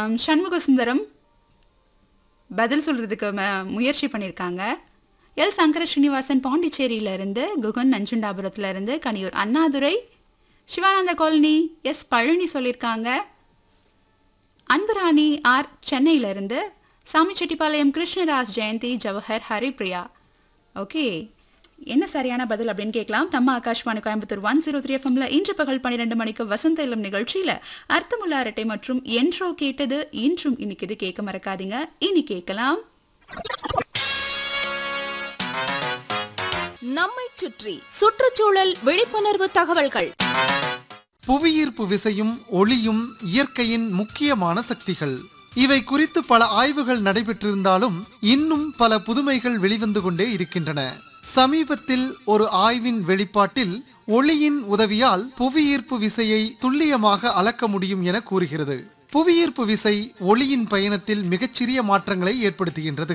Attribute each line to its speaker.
Speaker 1: அம், சண்முக சுந்தரம் பதில் சொல்றதுக்கு ம- முயற்சி பண்ணியிருக்காங்க எல் சங்கர ஸ்ரீனிவாசன் பாண்டிச்சேரியில இருந்து குகன் நஞ்சுண்டாபுரத்துல இருந்து கனியூர் அண்ணாதுரை சிவானந்த காலனி எஸ் பழனி சொல்லியிருக்காங்க அன்புராணி ஆர் சென்னையில இருந்து சாமிச்செட்டிப்பாளையம் கிருஷ்ணராஜ் ஜெயந்தி ஜவஹர் ஹரிப்ரியா ஓகே என்ன சரியான பதில் அப்படின்னு கேட்கலாம் நம்ம Akashvani Coimbatore one zero three எஃப்எம்ல இன்று பகல் பன்னிரெண்டு மணிக்கு வசந்த இளம் நிகழ்ச்சியில அர்த்தமுள்ள அரட்டை மற்றும் என்றோ கேட்டது இன்றும் இன்னைக்கு கேட்க மறக்காதீங்க இனி கேட்கலாம்
Speaker 2: நம்மை சுற்றி சுற்றுச்சூழல் விழிப்புணர்வு தகவல்கள்
Speaker 3: புவியீர்ப்பு விசையும் ஒளியும் இயற்கையின் முக்கியமான சக்திகள் இவை குறித்து பல ஆய்வுகள் நடைபெற்றிருந்தாலும் இன்னும் பல புதுமைகள் வெளிவந்து கொண்டே இருக்கின்றன சமீபத்தில் ஒரு ஆய்வின் வெளிப்பாட்டில் ஒளியின் உதவியால் புவியீர்ப்பு விசையை துல்லியமாக அளக்க முடியும் என கூறுகிறது புவியீர்ப்பு விசை ஒளியின் பயணத்தில் மிகச்சிறிய மாற்றங்களை ஏற்படுத்துகின்றது